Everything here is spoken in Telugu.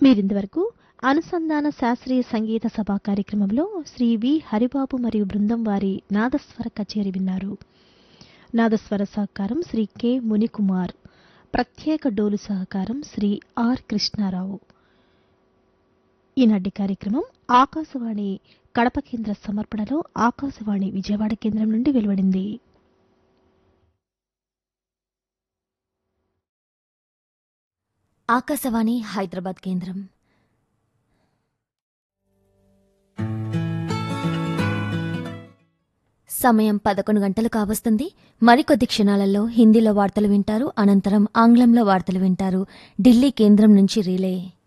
మీరింతవరకు అనుసంధాన శాస్త్రీయ సంగీత సభా కార్యక్రమంలో శ్రీ వి హరిబాబు మరియు బృందం వారి నాదస్వర కచేరి విన్నారు నాదస్వర సహకారం శ్రీ కె మునికుమార్ ప్రత్యేక డోలు సహకారం శ్రీ ఆర్ కృష్ణారావు ఈనాటి కార్యక్రమం ఆకాశవాణి కడప కేంద్ర సమర్పణలో ఆకాశవాణి విజయవాడ కేంద్రం నుండి వెలువడింది ఆకాశవాణి హైదరాబాద్ కేంద్రం సమయం పదకొండు గంటలు కావస్తుంది మరికొద్ది క్షణాలలో హిందీలో వార్తలు వింటారు అనంతరం ఆంగ్లంలో వార్తలు వింటారు ఢిల్లీ కేంద్రం నుంచి రిలే